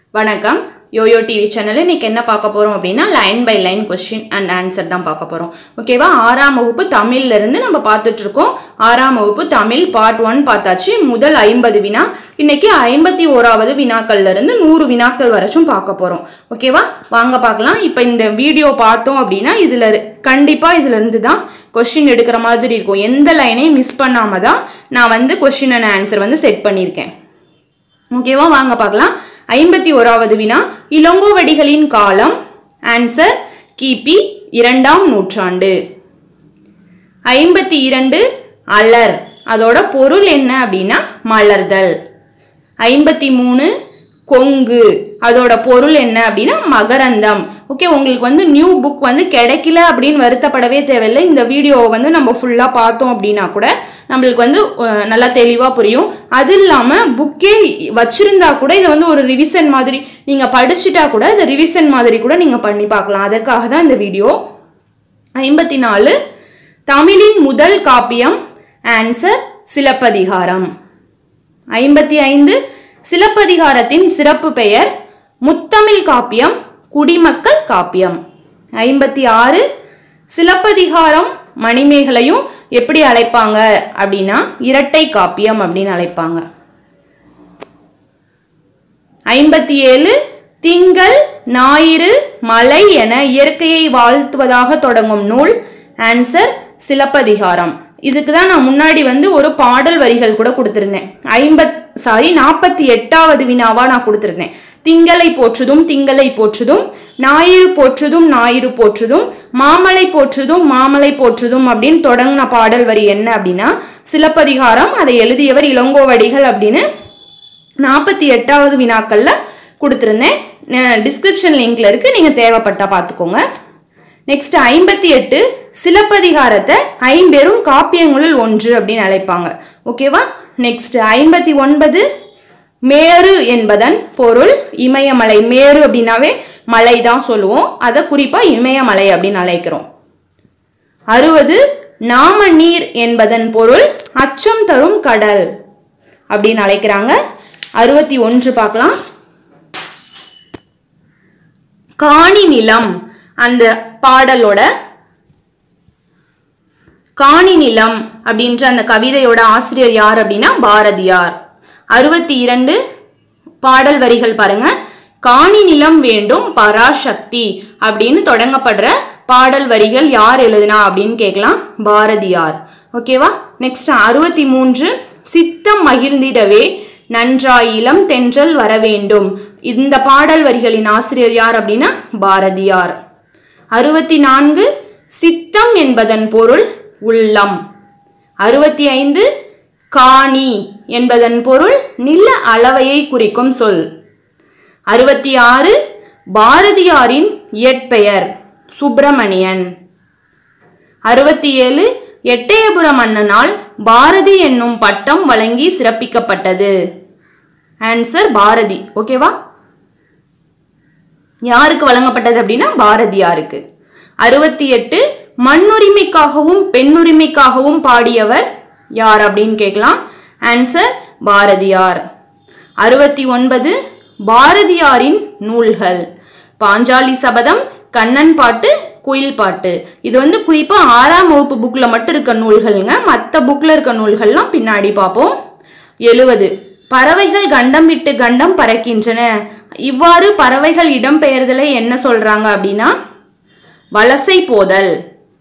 வணக்கம் YoYo TV channel இன்னைக்கு என்ன பார்க்க போறோம் அப்படின்னா line by line question and answer தான் பார்க்க போறோம் ஓகேவா ஆறாம் வகுப்பு தமிழ்ல இருந்து நம்ம பார்த்துட்டு இருக்கோம் ஆறாம் வகுப்பு தமிழ் பார்ட் ஒன் பார்த்தாச்சு முதல் ஐம்பது வினா இன்னைக்கு ஐம்பத்தி ஓராவது வினாக்கள்ல இருந்து நூறு வினாக்கள் வரைக்கும் பார்க்க போறோம் ஓகேவா வாங்க பார்க்கலாம் இப்போ இந்த வீடியோ பார்த்தோம் அப்படின்னா இதுல இரு- கண்டிப்பா இதுல இருந்து தான் கொஸ்டின் எடுக்கிற மாதிரி இருக்கும் எந்த லைனையும் மிஸ் பண்ணாம தான் நான் வந்து கொஸ்டின் அண்ட் ஆன்சர் வந்து செட் பண்ணியிருக்கேன் ஓகேவா வாங்க பார்க்கலாம் ஐம்பத்தி ஓராவது வினா இளங்கோவடிகளின் காலம் ஆன்சர் கிபி இரண்டாம் நூற்றாண்டு ஐம்பத்தி இரண்டு அலர் அதோட பொருள் என்ன அப்படின்னா மலர்தல் ஐம்பத்தி மூணு கொங்கு அதோட பொருள் என்ன அப்படின்னா மகரந்தம் ஓகே உங்களுக்கு வந்து நியூ புக் வந்து கிடைக்கல அப்படின்னு வருத்தப்படவே தேவையில்லை இந்த வீடியோவை வந்து நம்ம ஃபுல்லாக பார்த்தோம் அப்படின்னா கூட நம்மளுக்கு வந்து அஹ், நல்லா தெளிவாக புரியும் அது இல்லாமல் புக்கே வச்சிருந்தா கூட இதை வந்து ஒரு ரிவிஷன் மாதிரி நீங்கள் படிச்சுட்டா கூட இதை ரிவிஷன் மாதிரி கூட நீங்கள் பண்ணி பார்க்கலாம் அதற்காக தான் இந்த வீடியோ ஐம்பத்தி நாலு தமிழின் முதல் காப்பியம் ஆன்சர் சிலப்பதிகாரம் ஐம்பத்தி ஐந்து சிலப்பதிகாரத்தின் சிறப்பு பெயர் முத்தமிழ் காப்பியம் குடிமக்கள் காப்பியம் ஐம்பத்தி ஆறு சிலப்பதிகாரம் மணிமேகலையும் எப்படி அழைப்பாங்க அப்படின்னா இரட்டை காப்பியம் அப்படின்னு அழைப்பாங்க ஐம்பத்தி ஏழு திங்கள் ஞாயிறு மலை என இயற்கையை வாழ்த்துவதாக தொடங்கும் நூல் ஆன்சர் சிலப்பதிகாரம் இதுக்கு தான் நான் முன்னாடி வந்து ஒரு பாடல் வரிகள் கூட கொடுத்திருந்தேன் ஐம்பத் சாரி நாற்பத்தி எட்டாவது வினாவா நான் கொடுத்திருந்தேன் திங்களை போற்றுதும் திங்களை போற்றுதும் ஞாயிறு போற்றுதும் ஞாயிறு போற்றுதும் மாமலை போற்றுதும் மாமலை போற்றுதும் அப்படின்னு தொடங்கின பாடல் வரி என்ன அப்படின்னா சிலப்பதிகாரம் அதை எழுதியவர் இளங்கோவடிகள் அப்படின்னு நாற்பத்தி எட்டாவது வினாக்கள்ல கொடுத்துருந்தேன் டிஸ்கிரிப்ஷன் லிங்க்ல இருக்கு நீங்க தேவைப்பட்டா பார்த்துக்கோங்க நெக்ஸ்ட் ஐம்பத்தி எட்டு சிலப்பதிகாரத்தை ஐம்பெரும் காப்பியங்களுள் ஒன்று அப்படின்னு அழைப்பாங்க ஓகேவா நெக்ஸ்ட் ஐம்பத்தி ஒன்பது மேரு என்பதன் பொருள் இமயமலை மேரு அப்படின்னாவே மலை தான் சொல்லுவோம் அதை குறிப்பா இமயமலை அப்படின்னு அழைக்கிறோம் அறுபது நாம நீர் என்பதன் பொருள் அச்சம் தரும் கடல் அப்படின்னு அழைக்கிறாங்க அறுபத்தி ஒன்று பார்க்கலாம் காணி நிலம் அந்த பாடலோட காணி நிலம் அப்படின்ற அந்த கவிதையோட ஆசிரியர் யார் அப்படின்னா பாரதியார் அறுபத்தி இரண்டு பாடல் வரிகள் பாருங்க காணி நிலம் வேண்டும் பராசக்தி அப்படின்னு தொடங்கப்படுற பாடல் வரிகள் யார் எழுதுனா அப்படின்னு கேட்கலாம் பாரதியார் ஓகேவா நெக்ஸ்ட் அறுபத்தி மூன்று சித்தம் மகிழ்ந்திடவே நன்றாய் இளம் தென்றல் வர வேண்டும் இந்த பாடல் வரிகளின் ஆசிரியர் யார் அப்படின்னா பாரதியார் அறுபத்தி நான்கு சித்தம் என்பதன் பொருள் உள்ளம் அறுபத்தி ஐந்து காணி என்பதன் பொருள் நில அளவையை குறிக்கும் சொல் அறுபத்தி ஆறு பாரதியாரின் இயற்பெயர் சுப்பிரமணியன் அறுபத்தி ஏழு எட்டயபுர மன்னனால் பாரதி என்னும் பட்டம் வழங்கி சிறப்பிக்கப்பட்டது ஆன்சர் பாரதி ஓகேவா யாருக்கு வழங்கப்பட்டது அப்படின்னா பாரதியாருக்கு அறுபத்தி எட்டு மண்ணுரிமைக்காகவும் பெண்ணுரிமைக்காகவும் பாடியவர் யார் அப்படின்னு கேட்கலாம் ஆன்சர் பாரதியார் அறுபத்தி ஒன்பது பாரதியாரின் நூல்கள் பாஞ்சாலி சபதம் கண்ணன் பாட்டு குயில் பாட்டு இது வந்து குறிப்பா ஆறாம் வகுப்பு புக்ல மட்டும் இருக்க நூல்கள்ங்க மற்ற புக்ல இருக்க நூல்கள்லாம் பின்னாடி பார்ப்போம் எழுவது பறவைகள் கண்டம் விட்டு கண்டம் பறக்கின்றன இவ்வாறு பறவைகள் இடம்பெயர்தலை என்ன சொல்றாங்க அப்படின்னா வலசை போதல்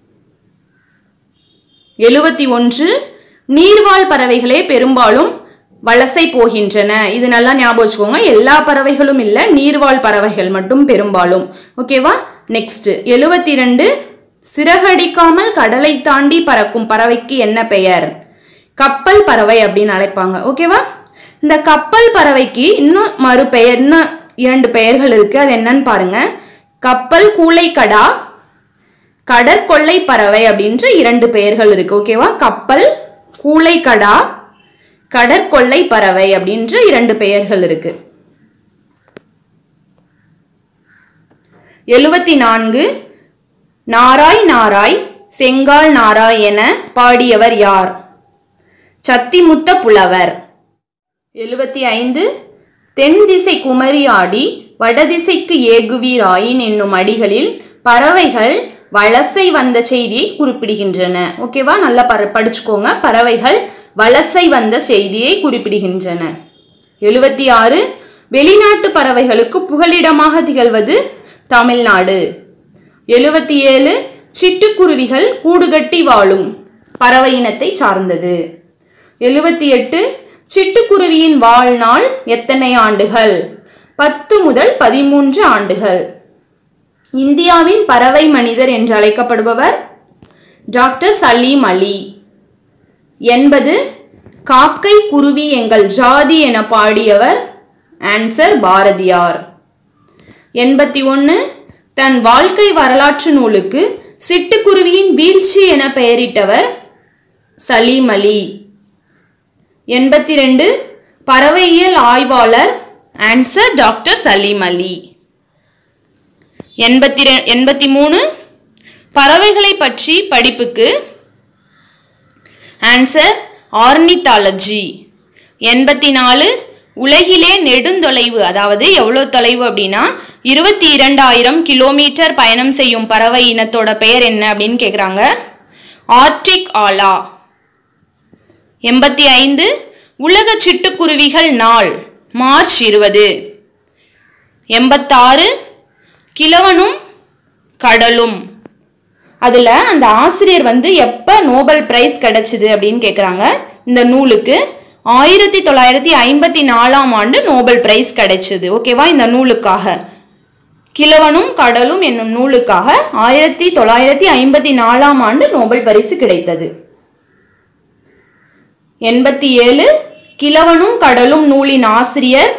எழுபத்தி ஒன்று நீர்வாழ் பறவைகளே பெரும்பாலும் வலசை போகின்றன இது நல்லா ஞாபகம் வச்சுக்கோங்க எல்லா பறவைகளும் இல்லை நீர்வாழ் பறவைகள் மட்டும் பெரும்பாலும் ஓகேவா நெக்ஸ்ட் எழுபத்தி ரெண்டு சிறகடிக்காமல் கடலை தாண்டி பறக்கும் பறவைக்கு என்ன பெயர் கப்பல் பறவை அப்படின்னு அழைப்பாங்க ஓகேவா இந்த கப்பல் பறவைக்கு இன்னும் மறு பெயர் இன்னும் இரண்டு பெயர்கள் இருக்கு அது என்னன்னு பாருங்க கப்பல் கூளைக்கடா கடற்கொள்ளை பறவை அப்படின்ற இரண்டு பெயர்கள் இருக்கு ஓகேவா கப்பல் கூளைக்கடா கடற்கொள்ளை பறவை அப்படின்ற இரண்டு பெயர்கள் இருக்கு எழுபத்தி நான்கு நாராய் நாராய் செங்கால் நாராய் என பாடியவர் யார் சத்திமுத்த புலவர் எழுபத்தி ஐந்து தென் திசை குமரி ஆடி வடதிசைக்கு ஏகுவீராயின் என்னும் அடிகளில் பறவைகள் வலசை வந்த செய்தியை குறிப்பிடுகின்றன ஓகேவா நல்லா பர படிச்சுக்கோங்க பறவைகள் வலசை வந்த செய்தியை குறிப்பிடுகின்றன எழுபத்தி ஆறு வெளிநாட்டு பறவைகளுக்கு புகலிடமாக திகழ்வது தமிழ்நாடு எழுபத்தி ஏழு சிட்டுக்குருவிகள் கூடுகட்டி வாழும் பறவை இனத்தை சார்ந்தது எழுபத்தி எட்டு சிட்டுக்குருவியின் வாழ்நாள் எத்தனை ஆண்டுகள் பத்து முதல் பதிமூன்று ஆண்டுகள் இந்தியாவின் பறவை மனிதர் என்று அழைக்கப்படுபவர் டாக்டர் சலீம் அலி எண்பது காக்கை குருவி எங்கள் ஜாதி என பாடியவர் ஆன்சர் பாரதியார் எண்பத்தி ஒன்று தன் வாழ்க்கை வரலாற்று நூலுக்கு சிட்டுக்குருவியின் வீழ்ச்சி என பெயரிட்டவர் சலீம் அலி எண்பத்தி ரெண்டு பறவையியல் ஆய்வாளர் ஆன்சர் டாக்டர் சலீம் அலி எண்பத்தி ரெ எண்பத்தி மூணு பறவைகளை பற்றி படிப்புக்கு ஆன்சர் ஆர்னித்தாலஜி எண்பத்தி நாலு உலகிலே நெடுந்தொலைவு அதாவது எவ்வளோ தொலைவு அப்படின்னா இருபத்தி இரண்டாயிரம் கிலோமீட்டர் பயணம் செய்யும் பறவை இனத்தோட பெயர் என்ன அப்படின்னு கேட்குறாங்க ஆர்டிக் ஆலா எண்பத்தி ஐந்து உலக சிட்டுக்குருவிகள் நாள் மார்ச் இருபது எண்பத்தாறு கிழவனும் கடலும் அதில் அந்த ஆசிரியர் வந்து எப்போ நோபல் பிரைஸ் கிடைச்சிது அப்படின்னு கேட்குறாங்க இந்த நூலுக்கு ஆயிரத்தி தொள்ளாயிரத்தி ஐம்பத்தி நாலாம் ஆண்டு நோபல் பிரைஸ் கிடைச்சது ஓகேவா இந்த நூலுக்காக கிழவனும் கடலும் என்னும் நூலுக்காக ஆயிரத்தி தொள்ளாயிரத்தி ஐம்பத்தி நாலாம் ஆண்டு நோபல் பரிசு கிடைத்தது எண்பத்தி ஏழு கிழவனும் கடலும் நூலின் ஆசிரியர்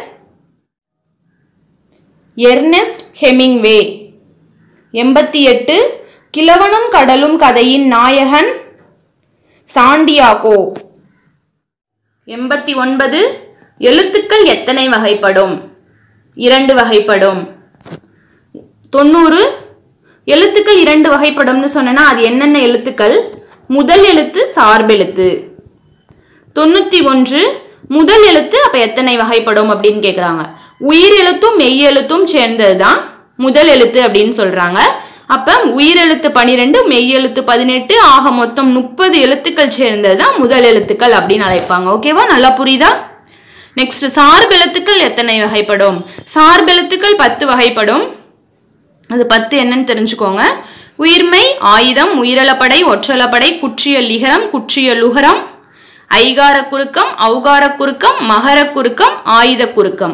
எர்னெஸ்ட் ஹெமிங்வே எண்பத்தி எட்டு கிழவனும் கடலும் கதையின் நாயகன் சாண்டியாகோ எண்பத்தி ஒன்பது எழுத்துக்கள் எத்தனை வகைப்படும் இரண்டு வகைப்படும் தொண்ணூறு எழுத்துக்கள் இரண்டு வகைப்படும்னு சொன்னேன்னா அது என்னென்ன எழுத்துக்கள் முதல் எழுத்து சார்பெழுத்து தொண்ணூற்றி ஒன்று முதல் எழுத்து அப்போ எத்தனை வகைப்படும் அப்படின்னு கேட்குறாங்க உயிர் எழுத்தும் மெய் எழுத்தும் சேர்ந்தது தான் முதல் எழுத்து அப்படின்னு சொல்கிறாங்க அப்போ உயிரெழுத்து பனிரெண்டு மெய் எழுத்து பதினெட்டு ஆக மொத்தம் முப்பது எழுத்துக்கள் சேர்ந்தது தான் முதல் எழுத்துக்கள் அப்படின்னு அழைப்பாங்க ஓகேவா நல்லா புரியுதா நெக்ஸ்ட் சார்பெழுத்துக்கள் எத்தனை வகைப்படும் சார்பெழுத்துக்கள் பத்து வகைப்படும் அது பத்து என்னன்னு தெரிஞ்சுக்கோங்க உயிர்மை ஆயுதம் உயிரளப்படை ஒற்றளப்படை குற்றியல் லிகரம் குற்றியல் லுகரம் ஐகார குறுக்கம் ஔகார குறுக்கம் மகர குறுக்கம் ஆயுத குறுக்கம்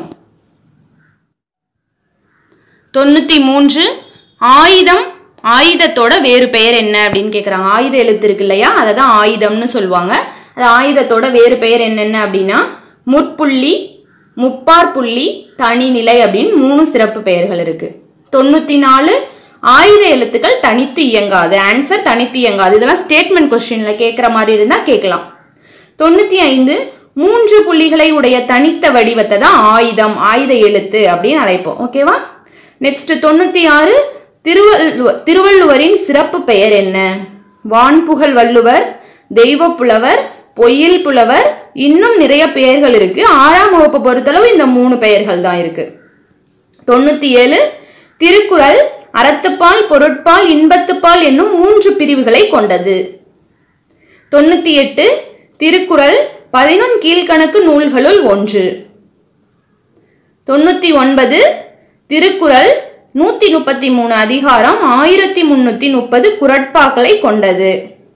தொண்ணூத்தி மூன்று ஆயுதம் ஆயுதத்தோட வேறு பெயர் என்ன அப்படின்னு கேட்குறாங்க ஆயுத எழுத்து இருக்கு இல்லையா அதை தான் ஆயுதம்னு சொல்லுவாங்க அது ஆயுதத்தோட வேறு பெயர் என்னென்ன அப்படின்னா முற்புள்ளி முப்பார் புள்ளி தனிநிலை அப்படின்னு மூணு சிறப்பு பெயர்கள் இருக்கு தொண்ணூத்தி நாலு ஆயுத எழுத்துக்கள் தனித்து இயங்காது ஆன்சர் தனித்து இயங்காது இதெல்லாம் ஸ்டேட்மெண்ட் கொஸ்டின்ல கேட்குற மாதிரி இருந்தா கேட்கலாம் தொண்ணூத்தி ஐந்து மூன்று புள்ளிகளை உடைய தனித்த வடிவத்தை தான் ஆயுதம் ஆயுத எழுத்து அப்படின்னு அழைப்போம் ஓகேவா நெக்ஸ்ட் தொண்ணூத்தி ஆறு திருவள்ளுவ திருவள்ளுவரின் சிறப்பு பெயர் என்ன வான்புகழ் வள்ளுவர் தெய்வ புலவர் பொய்யில் புலவர் இன்னும் நிறைய பெயர்கள் இருக்கு ஆறாம் வகுப்பு பொறுத்தளவு இந்த மூணு பெயர்கள் தான் இருக்கு தொண்ணூத்தி ஏழு திருக்குறள் அறத்துப்பால் பொருட்பால் இன்பத்துப்பால் என்னும் மூன்று பிரிவுகளை கொண்டது தொண்ணூத்தி எட்டு திருக்குறள் பதினொன் கீழ்கணக்கு நூல்களுள் ஒன்று தொண்ணூத்தி ஒன்பது திருக்குறள் நூத்தி முப்பத்தி மூணு அதிகாரம் ஆயிரத்தி முன்னூத்தி முப்பது குரட்பாக்களை கொண்டது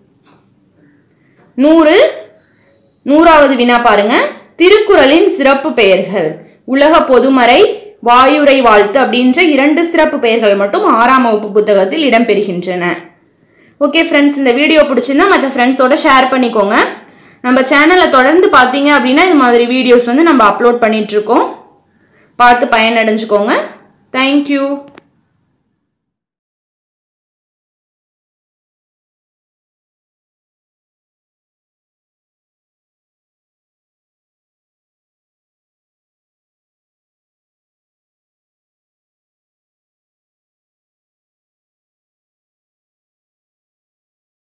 நூறு நூறாவது வினா பாருங்க திருக்குறளின் சிறப்பு பெயர்கள் உலக பொதுமறை வாயுரை வாழ்த்து அப்படின்ற இரண்டு சிறப்பு பெயர்கள் மட்டும் ஆறாம் வகுப்பு புத்தகத்தில் இடம்பெறுகின்றன ஓகே ஃப்ரெண்ட்ஸ் இந்த வீடியோ பிடிச்சிருந்தா மற்ற ஃப்ரெண்ட்ஸோட ஷேர் பண்ணிக்கோங்க நம்ம சேனலை தொடர்ந்து பார்த்தீங்க அப்படின்னா இது மாதிரி வீடியோஸ் வந்து நம்ம அப்லோட் பண்ணிட்டு இருக்கோம் பார்த்து பயனடைஞ்சுக்கோங்க தேங்க்யூ